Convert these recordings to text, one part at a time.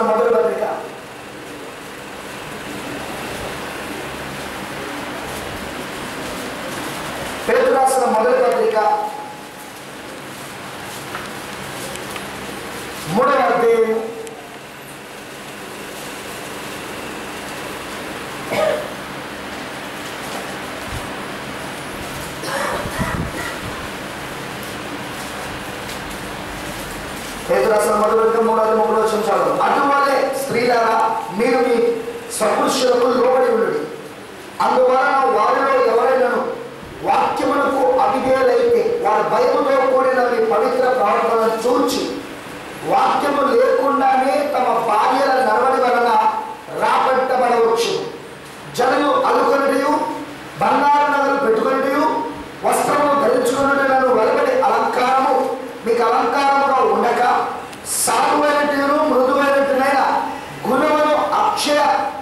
మొదటి పత్రిక పేరు రాసిన మొదటి పత్రిక మూడవ అధ్యాయం పేరు రాసిన మొదటి పత్రిక మూడవ అధ్యాయం మూడవ సంవత్సరాలు అటువలే స్త్రీలారా మీరు మీ స్వపురుషులకు లోబడి ఉండండి అందువలన వారిలో ఎవరైనాను వాక్యమునకు అవిధేయులైతే వారి భయముతో కూడిన మీ పవిత్ర ప్రవర్తనను చూచి వాక్యము లేకుండానే తమ భార్యల నడవడి వలన రాబట్టబడవచ్చు జనులు అలుకొనటయు బంగారు నగలు పెట్టుకొనటయు వస్త్రము ధరించుకున్నట్టు వెలబడి అలంకారము మీకు అలంకారముగా ఉండక సాధువైనట్టును మృదువైనట్టునైన గుణమును అక్షయ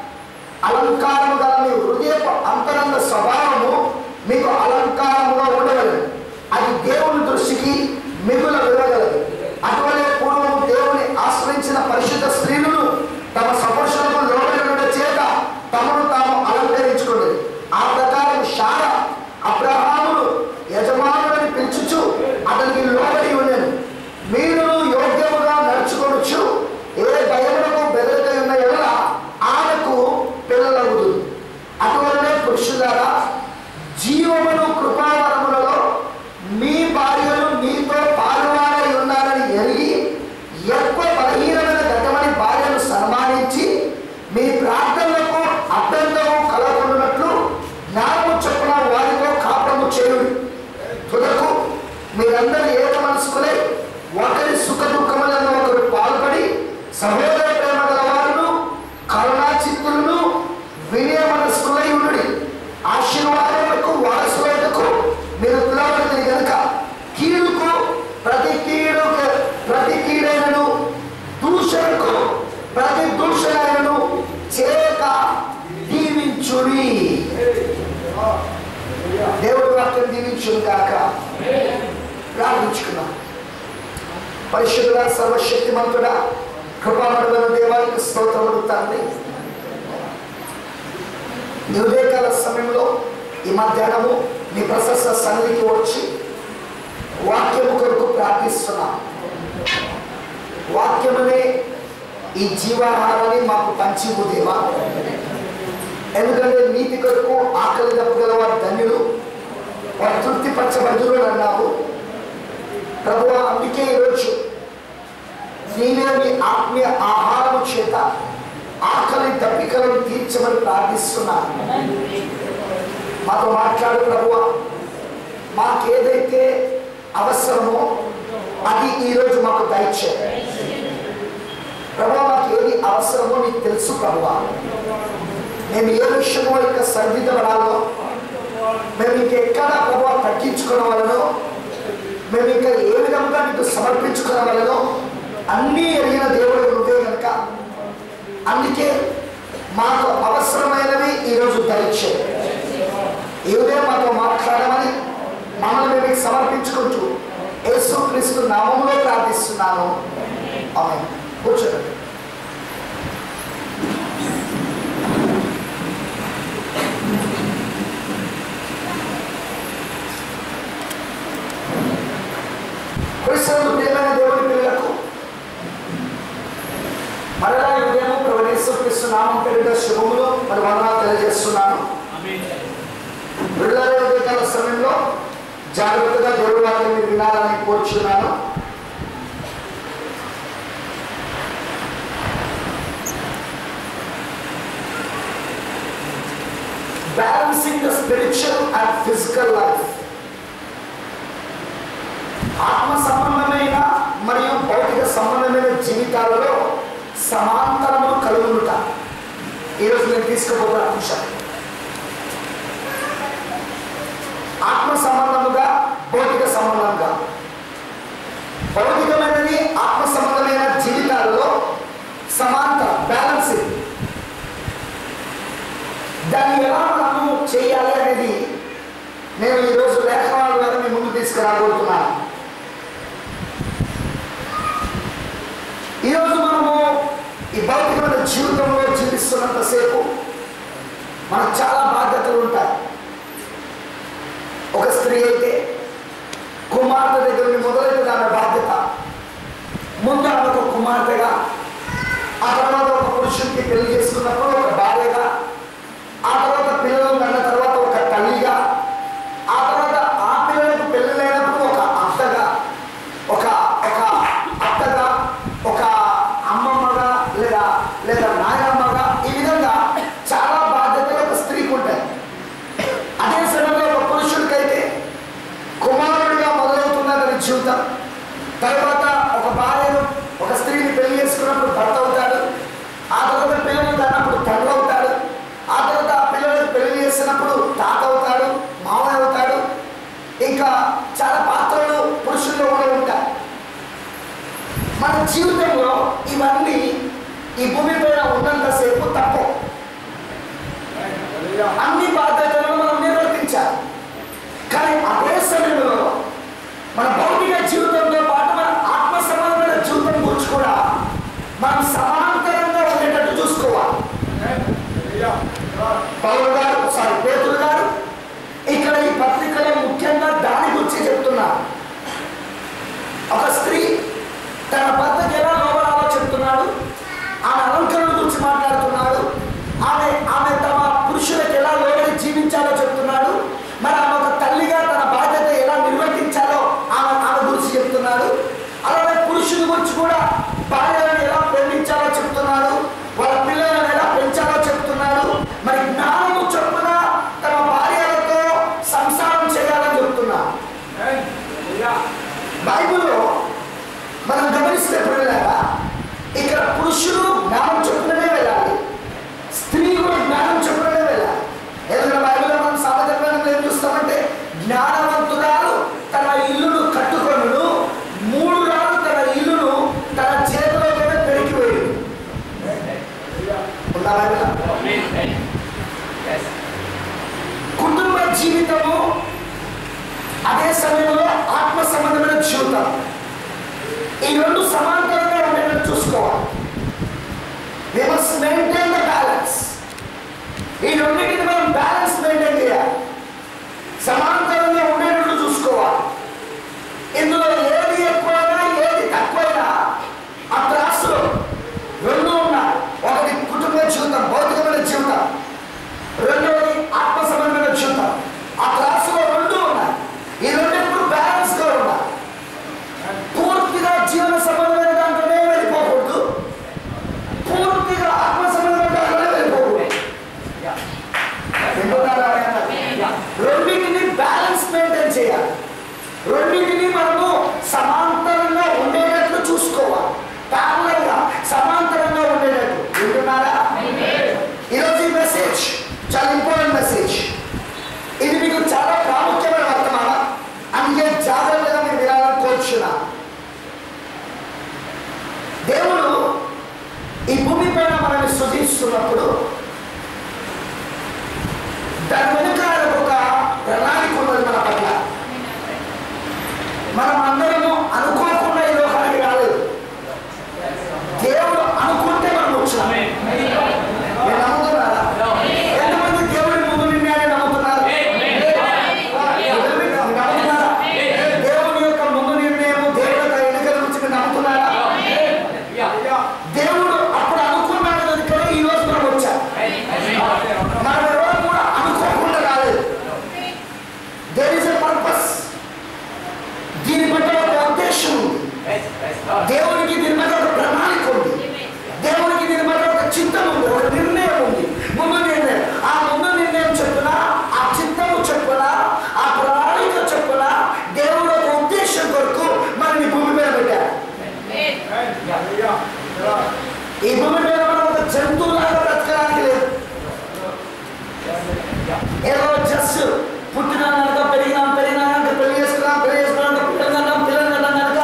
అలంకారము గల మీ హృదయపు అంతరంగ స్వభావము మీకు అలంకారముగా ఉండగలదు అది దేవుని దృష్టికి మిగుల విరగలదు అటువలే పూర్వము దేవుని ఆశ్రయించిన పరిశుద్ధ స్త్రీలను తమ సపురుషులకు లోబడి చేత తమను తాము అలంకరించుకున్నది ఆ ప్రకారం శార అబ్రహామును యజమానులని పిలుచుచు అతనికి లోబడి ఉండేది మీరు యోగ్యముగా నడుచుకొనొచ్చు ఏ భయమునకు బెదరికై ఉన్న ఎడల ఆమెకు పిల్లలగుదు అటువలనే పురుషులారా జీవమును కృపావరములలో మీ భార్యలు మీతో పాలువారై ఉన్నారని ఎరిగి ఎక్కువ బలహీనమైన గతమని భార్యను సన్మానించి మీ ప్రార్థనలకు అభ్యంతరం కలగకున్నట్లు జ్ఞానము చొప్పున వారితో కాపము చేయుడి తుదకు మీరందరూ ఏక మనసుకులై ఒకరి సుఖ దుఃఖములను ఒకరు పాల్పడి సహోదర ప్రేమ గల వారును కరుణా చిత్తులను వినయ మనస్కులై ఉండుడి ఆశీర్వాదములకు వారసులకు మీరు పిలవబడింది కనుక కీడుకు ప్రతి కీడు ప్రతి కీడైనను దూషణకు ప్రతి దూషణను చేయక దీవించుడి దేవుడి వాక్యం దీవించును కాక ప్రార్థించుకున్నాం పరిశుద్ధుడ సర్వశక్తిమంతుడా కృపామడుమైన దేవానికి స్తోత్రములు తండ్రి ఈ ఉదయకాల సమయంలో ఈ మధ్యాహ్నము నీ ప్రశస్త సన్నిధికి వచ్చి వాక్యము కొరకు ప్రార్థిస్తున్నాం వాక్యమునే ఈ జీవాహారాన్ని మాకు పంచివు దేవా ఎందుకంటే నీతి కొరకు ఆకలి దప్పుగల వారు ధన్యులు వారు తృప్తి పరచబడులు అన్నావు ప్రభు అందుకే ఈరోజు నీవే మీ ఆత్మీయ ఆహారము చేత ఆకలి దప్పికలను తీర్చమని ప్రార్థిస్తున్నాను మాతో మాట్లాడు ప్రభువ మాకేదైతే అవసరమో అది ఈరోజు మాకు దయచే ప్రభు మాకు ఏది అవసరమో నీకు తెలుసు ప్రభువ మేము ఏ విషయంలో ఇంకా సరిదిద్దబడాలో మేము ఇంకెక్కడ ప్రభు తగ్గించుకోవాలనో మేము ఇంకా ఏ విధంగా నీకు సమర్పించుకోవాలనో అన్నీ ఎరిగిన దేవుడు నువ్వే కనుక అందుకే మాకు అవసరమైనవి ఈరోజు దయచే ఈ ఉదయం మాతో మాట్లాడమని మమ్మల్ని మేము మీకు సమర్పించుకుంటూ యేసు క్రీస్తు నామంలో ప్రార్థిస్తున్నాను ఆమె కూర్చోండి క్రీస్తునందు ప్రియమైన దేవుని పిల్లలకు మరలా ఈ ఉదయం ప్రవణేశ్వర క్రీస్తు నామం పేరిట శుభములు మరి వందనాలు తెలియజేస్తున్నాను విడుదల ఉదయకాల సమయంలో జాగ్రత్తగా దేవుడి వారిని మీరు వినాలని కోరుచున్నాను balancing the spiritual and physical life ఆత్మ సంబంధమైన మరియు భౌతిక సంబంధమైన జీవితాలలో సమాంతరము కలుగునుట ఈరోజు నేను తీసుకుపోతున్న అంశం ఆత్మ సంబంధముగా భౌతిక సంబంధంగా భౌతికమైనది ఆత్మ సంబంధమైన జీవితాలలో సమాంతర బ్యాలెన్సింగ్ దాన్ని ఎలా మనము చేయాలి అనేది నేను ఈరోజు లేఖనాల ద్వారా మీ ముందు తీసుకురాబోతున్నాను ఈరోజు మనము ఈ భౌతికమైన జీవితంలో జీవిస్తున్నంతసేపు మనకు చాలా బాధ్యతలు ఉంటాయి ఒక స్త్రీ అయితే కుమార్తె దగ్గర నుండి మొదలైతే ఆమె బాధ్యత ముందు ఆమె ఒక కుమార్తెగా ఆ తర్వాత ఒక పురుషుడికి పెళ్లి చేసుకున్నప్పుడు ఒక భార్యగా ఆ తర్వాత పిల్లలు కన్న తర్వాత ఒక తల్లిగా ఆ తర్వాత ఆ పిల్లలకు పెళ్లి లేనప్పుడు ఒక అత్తగా ఒక ఒక అత్తగా ఒక అమ్మమ్మగా లేదా లేదా నాయనమ్మగా ఈ విధంగా చాలా బాధ్యతలు ఒక స్త్రీకి ఉంటాయి అదే సమయంలో ఒక పురుషుడికైతే కుమారుడిగా మొదలవుతున్న తన జీవితం తర్వాత ఒక భార్యను ఒక స్త్రీని పెళ్లి చేసుకున్నప్పుడు భర్త అవుతాడు ఆ తర్వాత పిల్లలు కన్నప్పుడు తండ్రి అవుతాడు ఆ తర్వాత ఆ పిల్లలకు పెళ్లి చేసినప్పుడు తాత అవుతాడు మామయ్య అవుతాడు ఇంకా చాలా పాత్రలు పురుషుల్లో కూడా ఉంటాయి మన జీవితంలో ఇవన్నీ ఈ భూమి పైన ఉన్నంతసేపు తప్పు అన్ని బాధ్యతలను మనం నిర్వర్తించాలి కానీ అదే సమయంలో మన భౌతిక జీవితంతో పాటు మన ఆత్మ సంబంధమైన జీవితం గురించి కూడా మనం సమాంతరంగా ఉండేటట్టు చూసుకోవాలి పౌరు గారు సారీ పేతులు గారు ఇక్కడ ఈ పత్రికలో ముఖ్యంగా దాని గురించి చెప్తున్నారు ఒక స్త్రీ తన భర్తకి ఎలా లోబడాలో చెప్తున్నాడు ఆమె అలంకరణ గురించి మాట్లాడుతున్నాడు ఆమె ఆమె తమ పురుషులకు ఎలా లోబడి జీవించాలో చెప్తున్నాడు మరి ఆమె ఒక తల్లిగా తన బాధ్యత ఎలా నిర్వర్తించాలో ఆమె ఆమె గురించి చెప్తున్నాడు అలాగే పురుషుని గురించి కూడా భార్యలను ఎలా ప్రేమించాలో చెప్తున్నాడు వాళ్ళ పిల్లలను ఎలా పెంచాలో చెప్తున్నాడు మరి జ్ఞానము చొప్పున తమ భార్యలతో సంసారం చేయాలని చెప్తున్నాడు బైబిల్లో మనం గమనిస్తే పిల్లలారా ఇక్కడ పురుషుడు జ్ఞానం చొప్పుననే వెళ్ళాలి స్త్రీ కూడా జ్ఞానం చొప్పుననే వెళ్ళాలి ఏదైనా బైబిల్లో మనం సామాజికంగా ఏం చూస్తామంటే జ్ఞానవంతురాలు తన ఇల్లును కట్టుకొనుడు మూడు రాళ్ళు తన ఇల్లును తన చేతిలోనే పెరిగిపోయింది ఉందా బైబిల్ కుటుంబ జీవితము అదే సమయంలో ఆత్మ సంబంధమైన జీవితం ఈ రెండు సమాంతరంగా ఉండేటట్టు చూసుకోవాలి we must maintain the balance ఈ రెండింటిని మనం బ్యాలెన్స్ మెయింటైన్ చేయాలి సమాంతరంగా ఉండేటట్టు చూసుకోవాలి ఇందులో ఏది ఎక్కువైనా ఏది తక్కువైనా ఆ త్రాసులో రెండు ఉన్నాయి ఒకటి కుటుంబ జీవితం భౌతికమైన జీవితం రెండవది ఆత్మ సంబంధమైన జీవితం ఆ త్రాసులో రెండు ఉన్నాయి ఈ రెండు ఎప్పుడు బ్యాలెన్స్ గా ఉన్నాయి పూర్తిగా జీవన సంబంధమైన దాంట్లోనే వెళ్ళిపోకూడదు పూర్తిగా ఆత్మ సంబంధమైన దాంట్లోనే వెళ్ళిపోకూడదు వింటున్నారా? రెండింటిని బ్యాలెన్స్ మెయింటైన్ చేయాలి రెండింటిని మనము సమాంతరంగా ఉండేటట్లు చూసుకోవాలి ప్యారలల్ గా సమాంతరంగా ఉండేటట్లు వింటున్నారా ఈరోజు ఈ మెసేజ్ చాలా ఇంపార్టెంట్ మెసేజ్ ఇది మీకు చాలా ప్రాముఖ్యమైన వర్తమానం అందుకే జాగ్రత్తగా మీరు వినాలని కోరుచున్నా దేవుడు ఈ భూమి పైన మనల్ని సృజిస్తున్నప్పుడు దాని వెనుక ఆయనకు ఒక ప్రణాళిక ఉన్నది మన పట్ల మనం అందరము అనుకోకుండా ఈ లోకానికి రాలేదు దేవుడు అనుకుంటే మనం వచ్చాము మీరు నమ్ముతున్నారా ఎంతమంది దేవుడి ముందు నిర్ణయాన్ని నమ్ముతున్నారు మీరు నమ్ముతున్నారా దేవుని యొక్క ముందు నిర్ణయం దేవుడి యొక్క ఎన్నికల గురించి మీరు నమ్ముతున్నారా దేవుడు అప్పుడు అనుకున్నాడు కనుక ఈ రోజు మనం వచ్చాం మనం ఎవరు కూడా అనుకోకుండా రాలేదు దేర్ ఇస్ ఎ పర్పస్ దీని పట్ల ఒక ఉద్దేశం ఉంది దేవునికి దీని మీద ఒక ప్రణాళిక ఉంది దేవునికి దీని మీద ఒక చిత్తం ఉంది ఒక నిర్ణయం ఉంది ముందు నిర్ణయం ఆ ముందు నిర్ణయం చెప్పున ఆ చిత్తము చెప్పున ఆ ప్రణాళిక చెప్పున దేవుడు ఒక ఉద్దేశం కొరకు మనని భూమి మీద పెట్టారు ఈ భూమి మీద మనం ఒక జంతువులాగా బ్రతకడానికి లేదు ఏదో జస్ట్ పుట్టినా కనుక పెరిగినాం పెరిగినా కనుక పెళ్లి చేసుకున్నాం పెళ్లి చేసుకున్నాం పిల్లలు కన్నాం పిల్లలు కన్నాం కనుక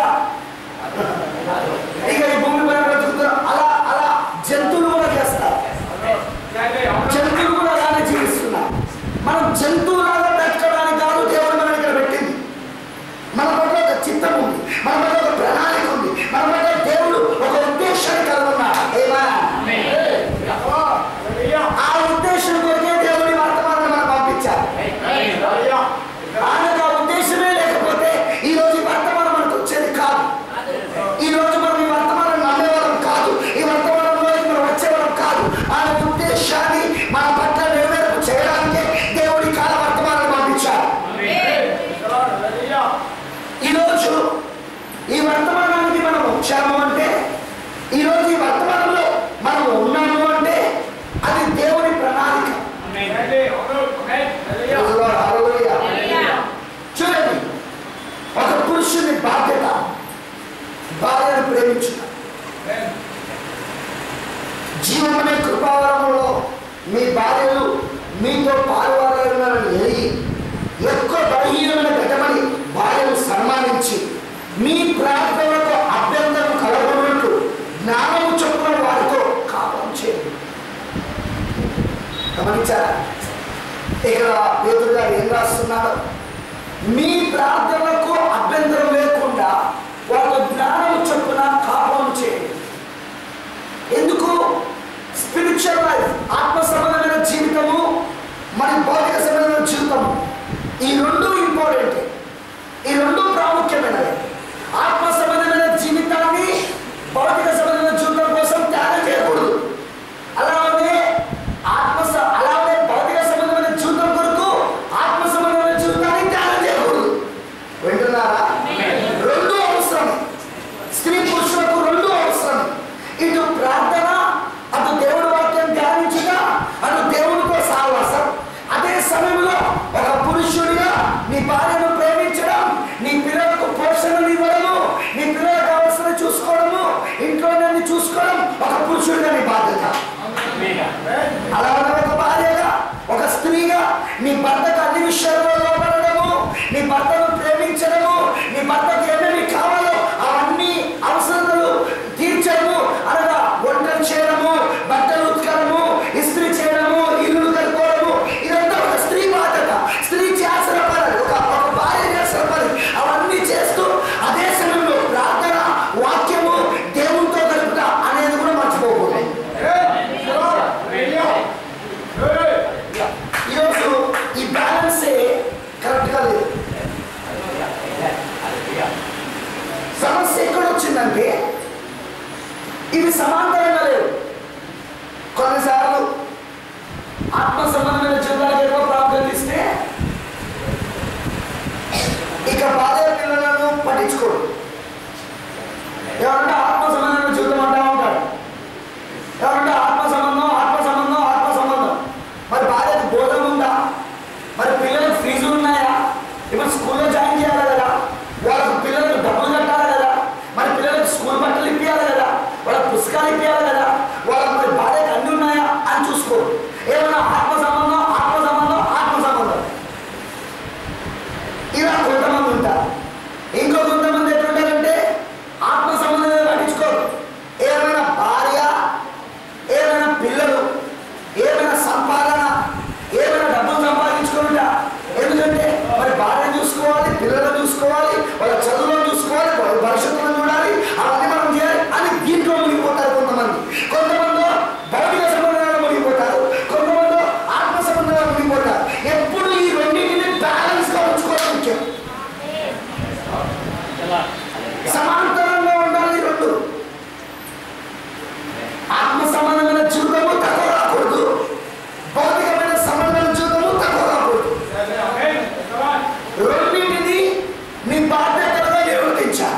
ఇక ఈ భూమి పైన బ్రతుకుతున్నాం అలా అలా జంతువులు కూడా చేస్తారు జంతువులు కూడా అలానే జీవిస్తున్నాం మనం జంతువులాగా బ్రతకడానికి కాదు దేవుడు మనం ఇక్కడ పెట్టింది మన పట్ల ఒక చిత్తం ఉంది మన పట్ల ఒక ప్రణాళిక ఉంది మన పట్ల దేవుడు ఒక ఉద్దేశాన్ని కలిగి ఉన్నాడు ఏమా ప్రేమించుట జీవమనే కృపావరంలో మీ భార్యలు మీతో పాల్గొనాలని ఎరిగి ఎక్కువ బలహీనమైన పెట్టమని భార్యను సన్మానించి మీ ప్రార్థనలకు అభ్యంతరం కలగనట్లు జ్ఞానము చొప్పున వారితో కాపం చేయండి గమనించారా ఇక్కడ పేదలు గారు ఏం రాస్తున్నాడు మీ ప్రార్థనలకు అభ్యంతరం లేకుండా వాళ్ళ జ్ఞానము చొప్పున కాపం చేయండి ఎందుకు స్పిరిచువల్ లైఫ్ ఆత్మ సంబంధమైన జీవితము మరి భౌతిక సంబంధమైన జీవితము ఈ రెండు ఇంపార్టెంట్ ఈ రెండు ప్రాముఖ్యమైనవి ఆత్మ సంబంధమైన జీవితాన్ని భౌతిక సంబంధమైన జీవితం కోసం త్యాగం చేయకూడదు అలాగే ఆత్మ స- అలాగే భౌతిక సంబంధమైన జీవితం కొరకు ఆత్మ సంబంధమైన జీవితాన్ని త్యాగం చేయకూడదు వింటున్నారా రెండు అవసరం స్త్రీ పురుషులకు రెండు అవసరం ఇటు ప్రార్థన అటు దేవుడి వాక్యం ధ్యానించుట అటు దేవుడితో సావాసం అదే సమయంలో ఒక పురుషుడిగా నీ భార్యను ప్రేమించడం నీ పిల్లలకు పోషణను ఇవ్వడము నీ పిల్లలకు కావాల్సిన చూసుకోవడము ఇంట్లో నన్ను చూసుకోవడం ఒక పురుషుడిగా నీ బాధ్యత అలాగే ఒక భార్యగా ఒక స్త్రీగా నీ భర్తకు అన్ని విషయాల్లో లోపడము నీ భర్తను ప్రేమించడము నీ భర్తకు ఏమేమి కావాలో అవన్నీ అవసరాలు తీర్చడము అనగా వంటలు చేయడము బట్టలు ఉతకడము ఇస్త్రీ చేయడము ఇల్లు కలుపుకోవడము ఇదంతా ఒక స్త్రీ బాధ్యత స్త్రీ చేసిన పని ఒక ఒక భార్య చేసిన పని అవన్నీ చేస్తూ అదే సమయంలో ప్రార్థన వాక్యము దేవునితో కలుపుట అనేది కూడా మర్చిపోకూడదు ఈరోజు ఈ బ్యాలెన్సే కరెక్ట్గా లేదు సమస్య ఎక్కడ వచ్చిందంటే ఇవి సమాంతరంగా లేవు కొన్నిసార్లు ఆత్మ సంబంధమైన జీవితానికి ఎక్కువ ప్రాముఖ్యత ఇస్తే ఇక భార్య పిల్లలను పట్టించుకోడు ఎవరంటే ఆత్మ సంబంధమైన జీవితం అంటా ఉంటాడు ఎవరంటే ఆత్మ సంబంధం ఆత్మ సంబంధం ఆత్మ సంబంధం మరి భార్యకు బోధన ఉందా మరి పిల్లలకు ఫీజులు ఉన్నాయా ఇప్పుడు స్కూల్లో జాయిన్ చేయాలి కదా వాళ్ళకు పిల్లలకు డబ్బులు కట్టాలి కదా మరి పిల్లలకు స్కూల్ బట్టలు ఇప్పించాలి కదా వాళ్ళ పుస్తకాలు ఇప్పించాలి కదా వాళ్ళకి మరి భార్యకు అన్ని ఉన్నాయా అని చూసుకో ఏమన్నా ఆత్మ సంబంధం ఆత్మ సంబంధం ఆత్మ సంబంధం ఇలా కొంతమంది ఉంటారు ఇంకో కొంతమంది ఎట్లుంటారంటే ఆత్మ సంబంధం పట్టించుకోరు ఏమైనా భార్య ఏమైనా పిల్లలు ఏమైనా సంపాదన ఏమైనా డబ్బులు సంపాదించుకుంటా ఎందుకంటే మరి భార్య చూసుకోవాలి పిల్లలను చూసుకోవాలి వాళ్ళ చదువులను చూసుకోవాలి వాళ్ళ భవిష్యత్తులను చూడాలి అవన్నీ మనం చేయాలి అని దీంట్లో మునిగిపోతారు కొంతమంది కొంతమంది భౌతిక సంబంధాలు మునిగిపోతారు కొంతమంది ఆత్మ సంబంధాలు మునిగిపోతారు ఎప్పుడు ఈ రెండింటిని బ్యాలెన్స్ గా ఉంచుకోవడం ముఖ్యం సమాంతరంగా ఉండాలి ఈ రెండు ఆత్మ సంబంధమైన జీవితము తక్కువ రాకూడదు భౌతికమైన సంబంధమైన జీవితము తక్కువ రాకూడదు రెండింటిని నీ బాధ్యతగా నిర్వర్తించాలి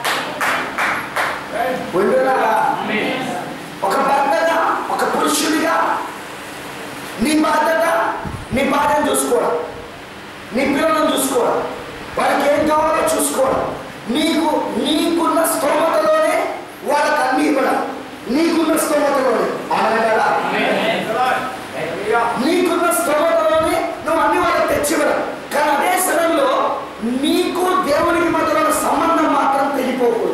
వింటున్నారా ఒక భర్తగా ఒక పురుషుడిగా నీ బాధ్యత నీ భార్యను చూసుకోవడం నీ పిల్లలను చూసుకోవడం వాళ్ళకి ఏం కావాలో చూసుకోవడం నీకు నీకున్న స్తోమతలోనే వాళ్ళకి అన్ని ఇవ్వడం నీకున్న స్తోమతలోనే అవునంటారా నీకున్న స్తోమతలోనే నువ్వు అన్ని వాళ్ళకి తెచ్చివ్వడం కానీ అదే సమయంలో నీకు దేవునికి మధ్య ఉన్న సంబంధం మాత్రం తెగిపోకూడదు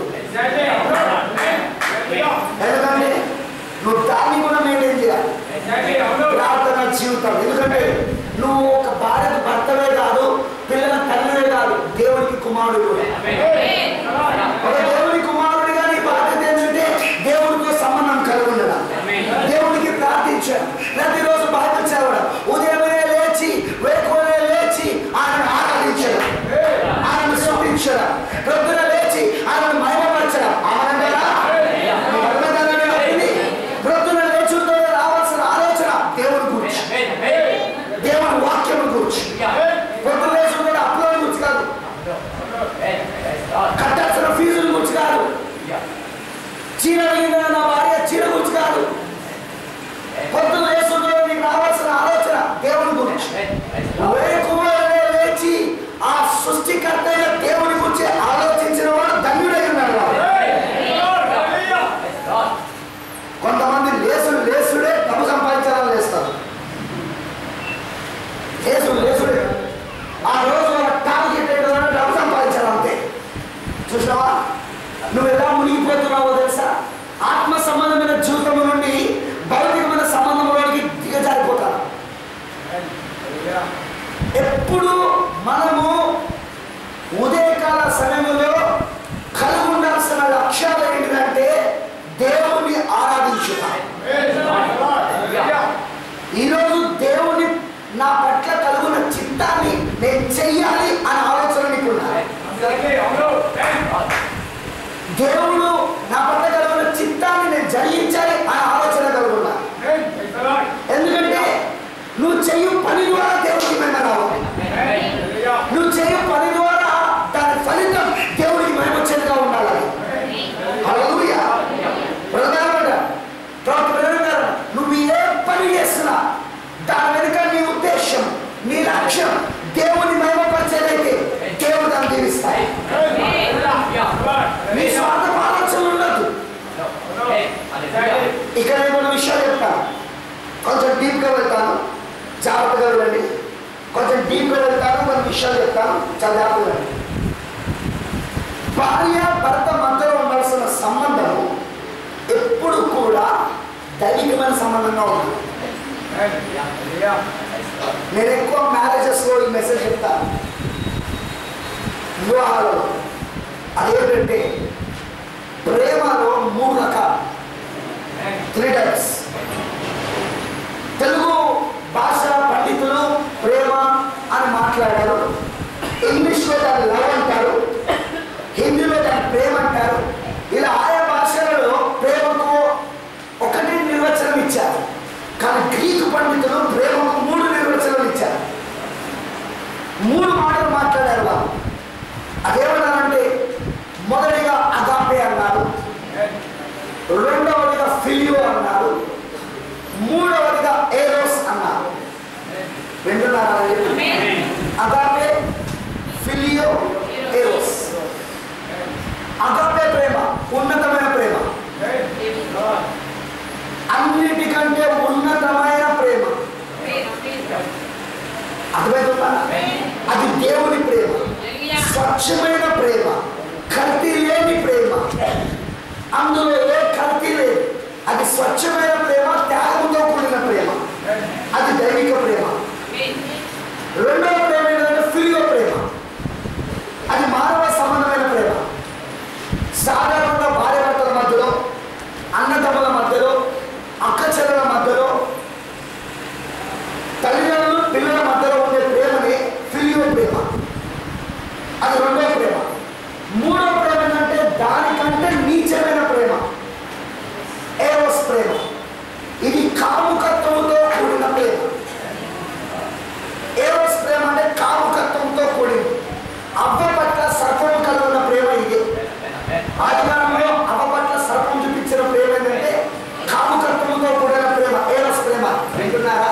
ఎందుకంటే నువ్వు దాన్ని కూడా మెయింటైన్ చేయాలి ప్రార్థన జీవితం ఎందుకంటే నువ్వు ఒక భార్యకు భర్తవే కాదు పిల్లల తల్లివే కాదు దేవుడికి కుమారుడు కూడా ఒక దేవుడి కుమారుడిగా నీ బాధ్యత ఏంటంటే దేవుడితో సంబంధం కలిగి ఉండడం దేవుడికి ప్రార్థించాడు ప్రతిరోజు బైబిల్ చదవడం ఉదయమే లేచి వేకువనే లేచి ఆయన ఆరాధించడం ఆయన స్థుతించడం ప్రొద్దున లేచి ఆయన మహిమపరచడం ఆనందరా ప్రొద్దున లేచుతో రావాల్సిన ఆలోచన దేవుడి గురించి దేవుడి వాక్యం గురించి పొద్దున లేచుతో అప్లోడ్ గురించి కాదు కట్టాల్సిన ఫీజుల గురించి కాదు చీర అడిగిన నా భార్య చీర గురించి కాదు పొద్దున లేచుతో నీకు రావాల్సిన ఆలోచన దేవుడి గురించి వేకువనే లేచి ఆ సృష్టికర్త అయిన దేవుడి గురించి ఆలోచించిన వాడు ధన్యుడై ఉన్నాడు వాడు. కొంచెం డీప్గా వెళ్తాను జాగ్రత్తగా వెళ్ళండి కొంచెం డీప్గా వెళ్తాను కొన్ని విషయాలు చెప్తాను చాలా జాగ్రత్తగా వెళ్ళండి భార్య భర్త మధ్యలో ఉండాల్సిన సంబంధం ఎప్పుడు కూడా దైవికమైన సంబంధంగా ఉంటుంది నేను ఎక్కువ మ్యారేజెస్లో ఈ మెసేజ్ చెప్తాను వివాహాలు అదేంటంటే ప్రేమలో మూడు రకాలు త్రీ టైప్స్ తెలుగు భాష పండితులు ప్రేమ అని మాట్లాడారు ఇంగ్లీష్లో దాన్ని లవ్ అంటారు హిందీలో దాన్ని ప్రేమ అంటారు ఇలా ఆయా భాషలలో ప్రేమకు ఒకటి నిర్వచనం ఇచ్చారు కానీ గ్రీకు పండితులు ప్రేమకు మూడు నిర్వచనాలు ఇచ్చారు మూడు మాటలు మాట్లాడారు వాళ్ళు అదేమన్నారంటే మొదటిగా అగాపే అన్నారు రెండవదిగా ఫిలియో అన్నారు మూడవదిగా ఏరోస్ అన్నారు వింటున్నారా అగాపే ఫిలియో ఏరోస్ అగాపే ప్రేమ ఉన్నతమైన ప్రేమ అన్నిటికంటే ఉన్నతమైన ప్రేమ అర్థమవుతుందా అది దేవుని ప్రేమ స్వచ్ఛమైన ప్రేమ కల్తీ లేని ప్రేమ అందులో ఏ కల్తీ లేదు అది స్వచ్ఛమైన ప్రేమ త్యాగంతో కూడిన ప్రేమ అది దైవిక ప్రేమ రెండవ ప్రేమ ఏంటంటే ఫిలియో ప్రేమ అది మానవ సంబంధమైన ప్రేమ సాధారణంగా భార్య భర్తల మధ్యలో అన్నదమ్ముల మధ్యలో అక్క చెల్లెల మధ్యలో తల్లిదండ్రులు పిల్లల మధ్యలో ఉండే ప్రేమని ఫిలియో ప్రేమ అది రెండో ప్రేమ మూడో ప్రేమ ఏంటంటే దానికంటే నీచమైన ప్రేమ ఏరోస్ ప్రేమ ఇది కాముకత్వంతో కూడిన ప్రేమ ఏరోస్ ప్రేమ అంటే కాముకత్వంతో కూడింది అవ్వ పట్ల సర్పం కలుగున్న ప్రేమ ఇది ఆదికాలంలో అవ్వ పట్ల సర్పం చూపించిన ప్రేమ ఏంటంటే కాముకత్వంతో కూడిన ప్రేమ ఏరోస్ ప్రేమ వింటున్నారా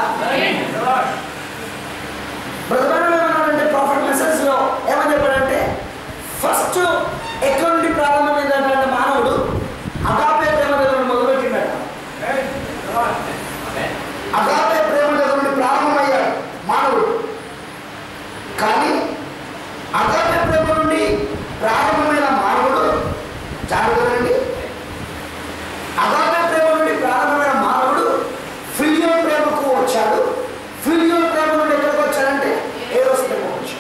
ప్రధానంగా ఏమన్నాడంటే ప్రాఫిట్ మెసేజ్ లో ఏమని చెప్పాడంటే ఫస్ట్ ఎక్కడ నుండి ప్రారంభమైందంటే మానవుడు అగాపే ప్రేమ దగ్గర నుండి మొదలుపెట్టిండట అగాపే ప్రేమ దగ్గర నుండి ప్రారంభమయ్యాడు మానవుడు కానీ అగాపే ప్రేమ నుండి ప్రారంభమైన మానవుడు జాగ్రత్తనండి అగాపే ప్రేమ నుండి ప్రారంభమైన మానవుడు ఫిలియో ప్రేమకు వచ్చాడు ఫిలియో ప్రేమ నుండి ఎక్కడికి వచ్చాడంటే ఏరోస్ ప్రేమకు వచ్చాడు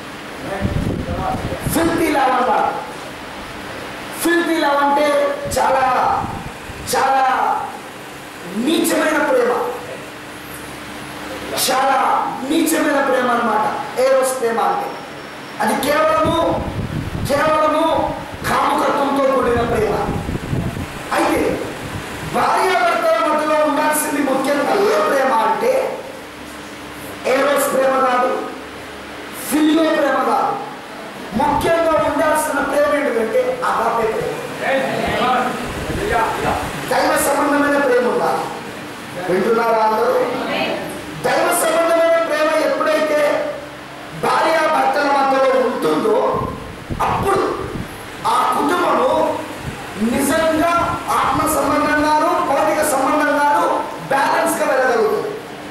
ఫిల్తీ లవ్ అన్నారు ఫిల్తీ లవ్ అంటే చాలా చాలా నీచమైన ప్రేమ చాలా నీచమైన ప్రేమ అన్నమాట ఏరోస్ ప్రేమ అంటే అది కేవలము కేవలము కాముకత్వంతో కూడిన ప్రేమ అయితే భార్యాభర్తల మధ్యలో ఉండాల్సింది ముఖ్యంగా ఏ ప్రేమ అంటే ఏరోస్ ప్రేమ కాదు ఫిలియో ప్రేమ కాదు ముఖ్యంగా ఉండాల్సిన ప్రేమ ఏంటంటే అగాపే ప్రేమ దైవ సంబంధమైన ప్రేమ ఉండాలి వింటున్నారా అందరూ దైవ సంబంధమైన ప్రేమ ఎప్పుడైతే భార్య భర్తల మధ్యలో ఉంటుందో అప్పుడు ఆ కుటుంబము నిజంగా ఆత్మ సంబంధంగాను భౌతిక సంబంధంగాను బ్యాలెన్స్ గా వెళ్ళగలుగుతుంది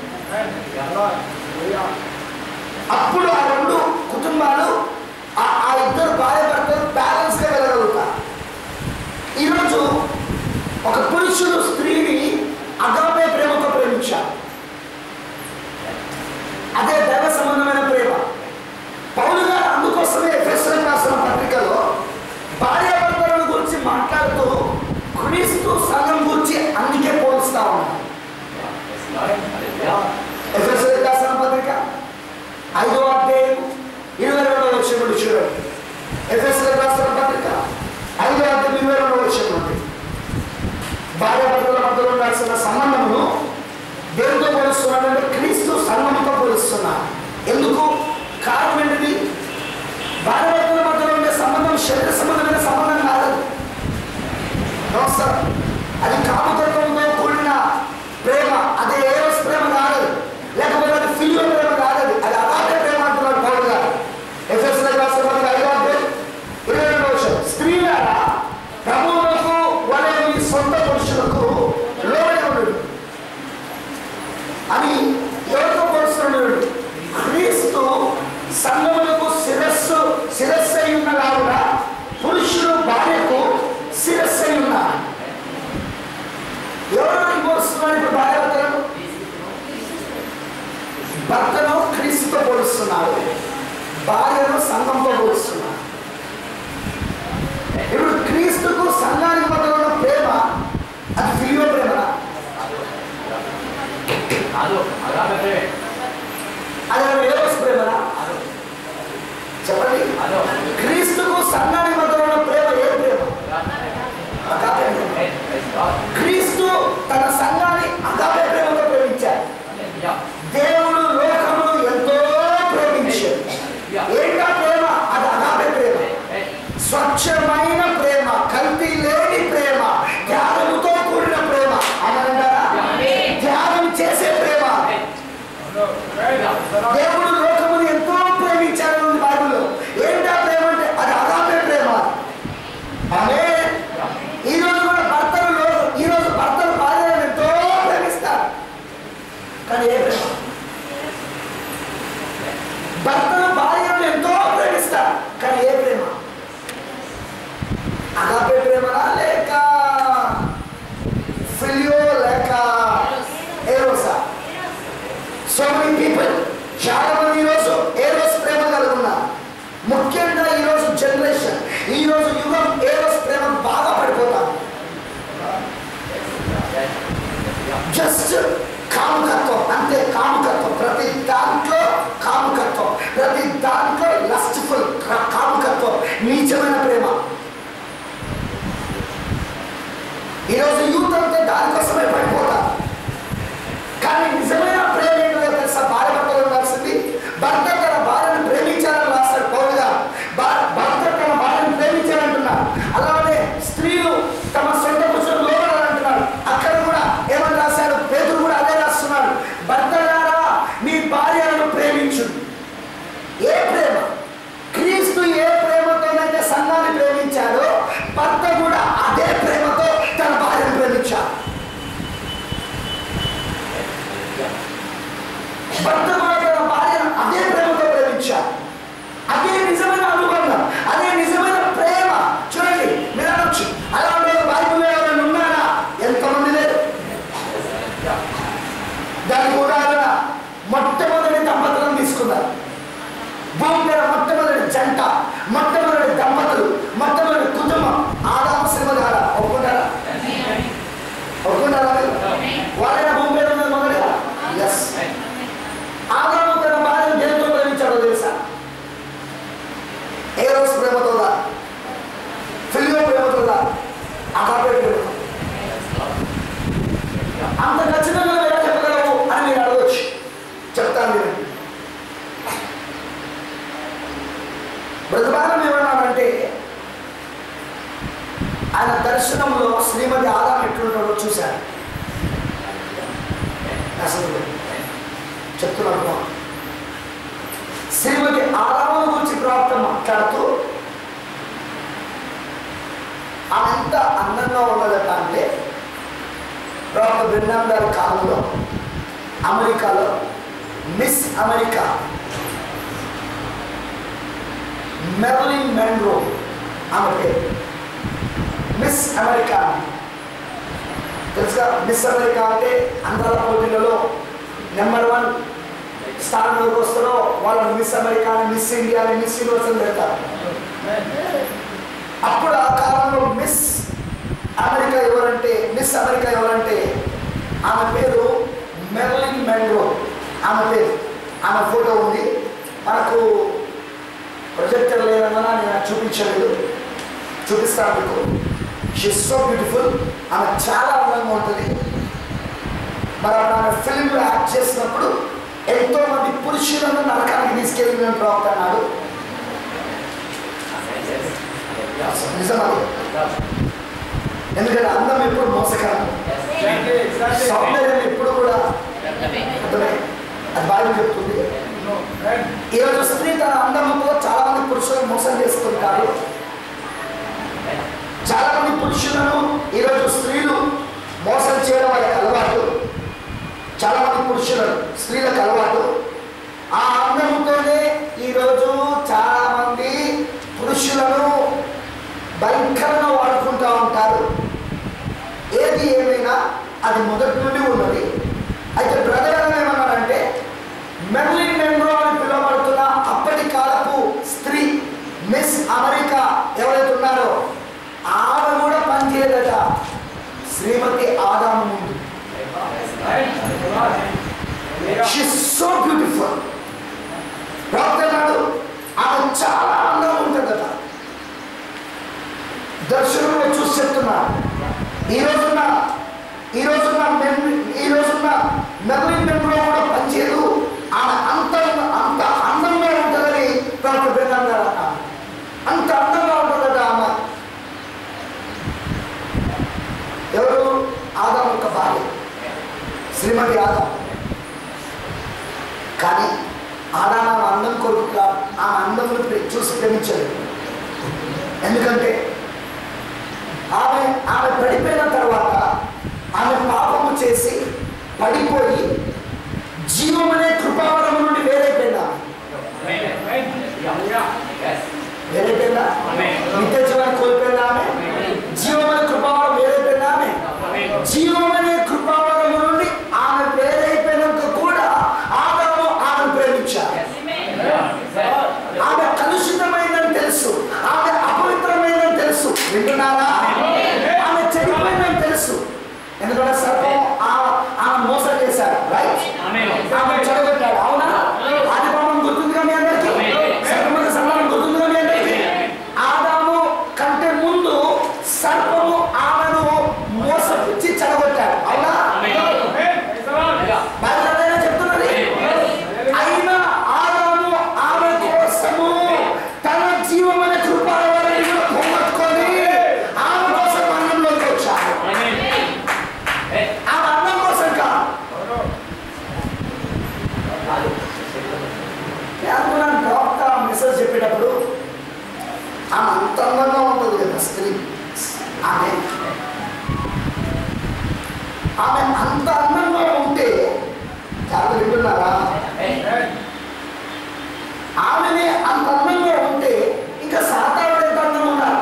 అప్పుడు ఆ రెండు కుటుంబాలు ఆ ఆ ఇద్దరు భార్య భర్తలు బ్యాలెన్స్ గా వెళ్ళగలుగుతారు ఈరోజు ఒక పురుషుడు స్త్రీని అగాపే ప్రేమతో ప్రేమించారు అదే దైవ సంబంధమైన ప్రేమ పౌలు గారు అందుకోసమే ఎఫెసరం రాసిన పత్రికలో భార్యాభర్తల గురించి మాట్లాడుతూ క్రీస్తు సంఘం గురించి అందుకే పోలుస్తా ఉన్నారు ఎఫెసరం రాసిన పత్రిక ఐదో అధ్యాయం ఇరవై రెండవ వచ్చిన చూడండి ఎఫ్ఎస్ఎల్ రాసిన పత్రిక ఐదో అధ్యాయం ఇరవై రెండవ వచ్చిన భార్య భర్తల మధ్యలో ఉండాల్సిన సంబంధమును దేవుడితో పోలుస్తున్నాడంటే క్రీస్తు సంఘముతో పోలుస్తున్నారు ఎందుకు కారణం ఏంటిది భార్య భర్తల మధ్యలో ఉండే సంబంధం శరీర సంబంధమైన సంబంధం కాదు నమస్కారం అది కాముకత్వంతో కూడిన ప్రేమ అదే ఏరోస్ ప్రేమ కాదు లేకపోతే అది ఫిలియో ప్రేమ కాదు అది అది అలాగే ప్రేమ అంటున్నాడు పౌరుడు గారు ఎఫ్ఎస్ రాష్ట్ర పత్రిక ఐదో అధ్యాయం ఇరవై రెండవ విషయం స్త్రీలారా ప్రభువులకు వలె మీ సొంత పురుషులకు లోబడి ఉండు భార్యను సంఘంతో పోలుస్తున్నారు ఇప్పుడు క్రీస్తుకు సంఘానికి మధ్య ఉన్న ప్రేమ అది ఫిలియో ప్రేమనా కాదు అలాగే అది ఏరోస్ ప్రేమనా అదో చెప్పండి అదో క్రీస్తుకు సంఘానికి మధ్య ఉన్న ప్రేమ ఏ ప్రేమ అగాపే ప్రేమ. క్రీస్తు తన సంఘాన్ని అగాపే ప్రేమతో ప్రేమించాడు దేవుడు లోకమును ఎంతో ప్రేమించాడు ఏంటా ప్రేమ అది అగాపే ప్రేమ స్వచ్ఛమైన ప్రేమ కల్తీ లేని ప్రేమ త్యాగముతో కూడిన ప్రేమ అనంటారా త్యాగం చేసే ప్రేమ దేవుడు లోకమును ఎంతో ప్రేమించాడు ఉంది బైబిల్లో ఏంటా ప్రేమ అంటే అది అగాపే ప్రేమ అదే ఈ రోజు కూడా భర్తలు లో- ఈ రోజు భర్తలు భార్యలను ఎంతో ప్రేమిస్తారు కానీ ఏ ప్రేమ భర్తలు భార్యలను ఎంతో ప్రేమిస్తారు కానీ ఏ ప్రేమ అగాపే ప్రేమనా లేక ఫిలియో లేక ఏరోసా సో మెనీ పీపుల్ చాలా మంది ఈరోజు ఏరోస్ ప్రేమ కలిగి ఉన్నారు ముఖ్యంగా ఈరోజు జనరేషన్ ఈ రోజు యుగం ఏరోస్ ప్రేమ బాగా పడిపోతాం జస్ట్ కాముకత్వం అంతే కాముకత్వం ప్రతి దాంట్లో కాముకత్వం ప్రతి దాంట్లో లస్ట్ఫుల్ కాముకత్వం నీచమైన ప్రేమ ఈరోజు యూత్ అంతే దానికోసమే పడిపోతారు కానీ నిజమైన ప్రేమ ఏంటో తెలుసా భార్య భర్తలు ఉండాల్సింది భర్త తన భార్యను ప్రేమించాలని రాస్తాడు పౌరు గారు భా- భర్త తన భార్యను ప్రేమించాలంటున్నారు అలానే స్త్రీలు తమ సొంత పురుషులు లోపడాలంటున్నారు అక్కడ కూడా ఏమని రాశాడు పేదలు కూడా అదే రాస్తున్నాడు భర్తలారా మీ భార్యలను ప్రేమించు ఏ ప్రేమ క్రీస్తు ఏ ప్రేమతోనైతే సంఘాన్ని ప్రేమించాడో భర్త కూడా అదే ప్రేమతో తన భార్యను ప్రేమించాడు భర్త కూడా తన భార్యను అదే ప్రేమతో ప్రేమించాడు అదే నిజమైన అనుబంధం అదే నిజమైన ప్రేమ చూడండి మీరు అనొచ్చు అలాంటి బైబుల్ ఎవరైనా ఉన్నారా ఎంతమంది లేరు దానికి ఉదాహరణ మొట్టమొదటి దంపతులను తీసుకున్నారు భూమి మీద మొట్టమొదటి జంట మొట్టమొదటి దంపతులు మొట్టమొదటి కుటుంబం ఆదాము శ్రీమ ద్వారా ఒప్పుకుంటారా ఒప్పుకుంటారా మీరు? వాళ్ళైనా భూమి మీద ఉన్నది మొదటిగా ఎస్ ఆదాము తన భార్యను దేనితో ప్రేమించాడో తెలుసా ఏ రోజు ప్రేమతోదా ఫిలియో ప్రేమతోదా అగాపే ప్రేమతో అంత ఖచ్చితంగా ఎలా చెప్పగలవు అని మీరు అడగచ్చు చెప్తాను నేను బ్రతమానం ఏమన్నానంటే ఆయన దర్శనంలో శ్రీమతి ఆదాం ఎట్లుంటాడో చూశాను అసలు చెప్తున్నాను శ్రీమతి ఆదాము గురించి ప్రాప్త మాట్లాడుతూ ఆమె ఎంత అందంగా ఉన్నదట అంటే ప్రవక్త బ్రిన్నాం గారి కాలంలో అమెరికాలో మిస్ అమెరికా మెర్లిన్ మెండ్రో ఆమె పేరు మిస్ అమెరికా తెలుసుగా మిస్ అమెరికా అంటే అందాల పోటీలలో నెంబర్ వన్ స్థానంలోకి వస్తారో వాళ్ళని మిస్ అమెరికా అని మిస్ ఇండియా అని మిస్ యూనివర్స్ అని పెడతారు అప్పుడు ఆ కాలంలో మిస్ అమెరికా ఎవరంటే మిస్ అమెరికా ఎవరంటే ఆమె పేరు మెర్లిన్ మెండ్రో ఆమె పేరు ఆమె ఫోటో ఉంది మనకు ప్రొజెక్టర్ లేదన్నా నేను అది చూపించలేదు చూపిస్తాను మీకు షీ సో బ్యూటిఫుల్ ఆమె చాలా అందంగా ఉంటుంది మరి అప్పుడు ఆమె ఫిల్మ్లో యాక్ట్ చేసినప్పుడు ఎంతో మంది పురుషులను నరకానికి తీసుకెళ్ళిన ప్రవక్త అన్నాడు నిజం అది ఎందుకంటే అందం ఎప్పుడు మోసకరం సౌందర్యం ఎప్పుడు కూడా అర్థమే అది బాగా చెప్తుంది ఈరోజు స్త్రీ తన అందముతో చాలా మంది పురుషులను మోసం చేస్తుంటారు చాలా మంది పురుషులను ఈరోజు స్త్రీలు మోసం చేయడం వాళ్ళకి అలవాటు చాలా మంది పురుషులను స్త్రీలకు అలవాటు ఆ అందముతోనే ఈరోజు చాలా మంది పురుషులను భయంకరంగా వాడుకుంటూ ఉంటారు ఏది ఏమైనా అది మొదటి నుండి ఉన్నది అయితే బ్రదర్ అని ఏమన్నారంటే మెర్లిన్ మెండ్రో అని పిలువబడుతున్న అప్పటి కాలపు ఆదాము ముందు షీస్ సో బ్యూటిఫుల్ ప్రార్థనాడు ఆమె చాలా అందంగా ఉంటుందట దర్శనంలో చూసి చెప్తున్నాను ఈ రోజున ఈ రోజున మెమ్- ఈ రోజున మెమరీ మెంబర్లో కూడా పనిచేయదు ఆమె అంత అంత అందంగా ఉంటుందని తనకు భిన్నంగా అంత అందంగా ఉంటుందట ఆమె ఎవరు ఆదాం యొక్క భార్య శ్రీమతి ఆదాం కానీ ఆదాం ఆమె అందం కొరకు కాదు, ఆమె అందమును ప్రే- చూసి ప్రేమించలేదు ఎందుకంటే ఆమె ఆమె పడిపోయిన తర్వాత ఆమె పాపము చేసి పడిపోయి జీవం అనే కృపావరము నుండి వేరైపోయిందా వేరైపోయిందా నిత్య జీవాన్ని కోల్పోయిందా ఆమె జీవం అనే కృపావరం వేరైపోయిందా ఆమె జీవం అనే కృపావరము నుండి ఆమె వేరైపోయినంత కూడా ఆదాము ఆమె ప్రేమించారు ఆమె కలుషితమైందని తెలుసు ఆమె అపవిత్రమైందని తెలుసు వింటున్నారా ఆమె చెడిపోయిందని తెలుసు ఎందుకంటే సర్వం ఆ- ఆమె మోసం చేశారు రైట్ ఆమె చెడగొట్టాడు అవునా ఆది పాపం గుర్తుందిగా మీ అందరికీ సర్పములకు సమానం గుర్తుందిగా మీ అందరికీ ఆదాము కంటే ముందు సర్పము ఆమెను మోసపుచ్చి చెడగొట్టాడు అవునా బయలుదేరైనా చెప్తున్నది అయినా ఆదాము ఆమె కోసము తన జీవమైన కృపాలను పొంగొట్టుకొని ఆమె కోసం అన్నంలోకి వచ్చాడు ఆమె అన్నం కోసం కాదు నేను డాక్టర్ మెసేజ్ చెప్పేటప్పుడు ఆమె అంత అందంగా ఉంటుంది కదా స్త్రీ ఆమె ఆమె అంత అందంగా ఉంటే చాలా వింటున్నారా ఆమెనే అంత అందంగా ఉంటే ఇంకా సాతాడు ఎంత అందంగా ఉన్నారు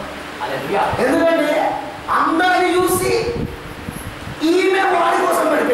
ఎందుకంటే అందాన్ని చూసి ఈమె వాడి కోసం పడిపోయింది